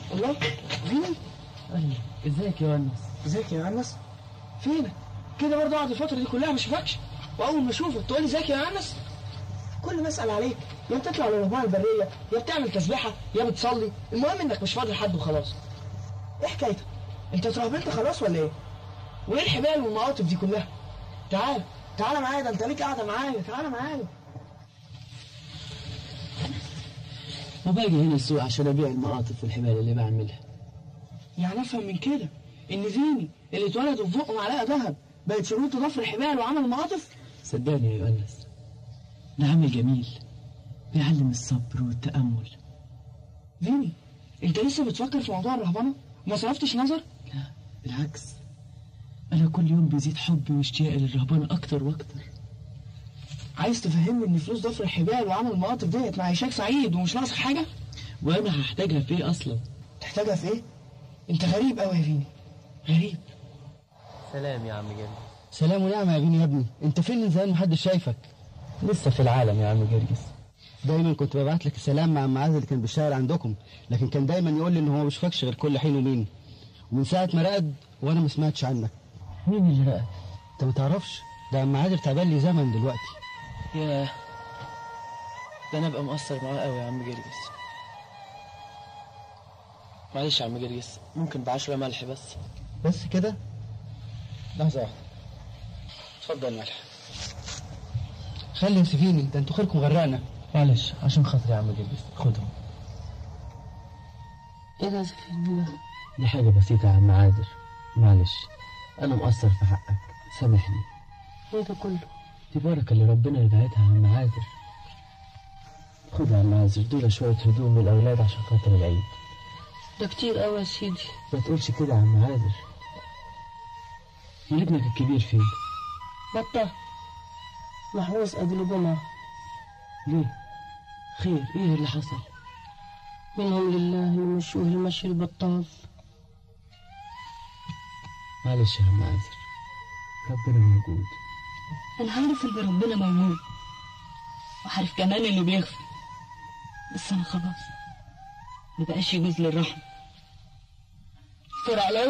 الله فيني ايوه ازيك يا ونس ازيك يا انس فينك كده برضه قعد الفتره دي كلها ما اشوفكش واول ما اشوفك تقول لي ازيك يا انس كل ما اسال عليك يا بتطلع للرهبان البريه يا بتعمل تسبيحه يا بتصلي المهم انك مش فاضي لحد وخلاص ايه حكايتك انت اترهبنت خلاص ولا ايه وايه الحبال والمقاطف دي كلها تعال تعال معايا ده انت ليك قاعده معايا تعال معايا وباجي هنا السوق عشان ابيع المقاطف والحبال اللي بعملها يعني افهم من كده ان فيني اللي اتولد وفي بقه معلقه ذهب بقت شروطه ضفر الحبال وعمل المقاطف صدقني يا يونس ده عمل جميل بيعلم الصبر والتأمل فيني انت لسه بتفكر في موضوع الرهبنه وما صرفتش نظر لا بالعكس أنا كل يوم بيزيد حبي واشتياقي للرهبنة أكتر وأكتر عايز تفهمني ان فلوس ضفر الحبال وعمل المقاطف ديت معيشاك سعيد ومش ناقصك حاجه وأنا هحتاجها في إيه أصلا تحتاجها في ايه انت غريب قوي يا فيني غريب سلام يا عم جرجس سلام ونعمة يا بيني يا ابني انت فين من زمان محدش شايفك لسه في العالم يا عم جرجس دايما كنت ببعت لك السلام مع معاذ اللي كان بيشتغل عندكم لكن كان دايما يقول لي ان هو ما بيشوفكش غير كل حين ومين ومن ساعة ما رقد وانا ما سمعتش عنك مين اللي رأى انت ما تعرفش ده عم عادل تعبان لي زمن دلوقتي ياه ده أنا أبقى مقصر معاه قوي يا عم جرجس معلش يا عم جرجس ممكن بعشرة ملح بس بس كده لحظه واحده اتفضل ملح خلي يوسفيني ده انتوا خيركم غرقنا معلش عشان خاطري يا عم جرجس خدهم ايه ده فيني ده دي حاجة بسيطة يا عم عادل معلش أنا مقصر في حقك سامحني ايه ده كله دي بركة اللي ربنا يبعتها يا عم عادل خد يا عم عازر دول شوية هدوم للأولاد عشان خاطر العيد ده كتير قوي يا سيدي ما تقولش كده يا عم عادل ابنك الكبير فين؟ بطة محروس أجلبنا ليه؟ خير ايه اللي حصل؟ منهم لله اللي مشوه المشي البطال معلش يا عم عازر ربنا موجود أنا عارف إن ربنا موجود وعارف كمان إنه بيغفر بس أنا خلاص مبقاش يجوز للرحمة فرع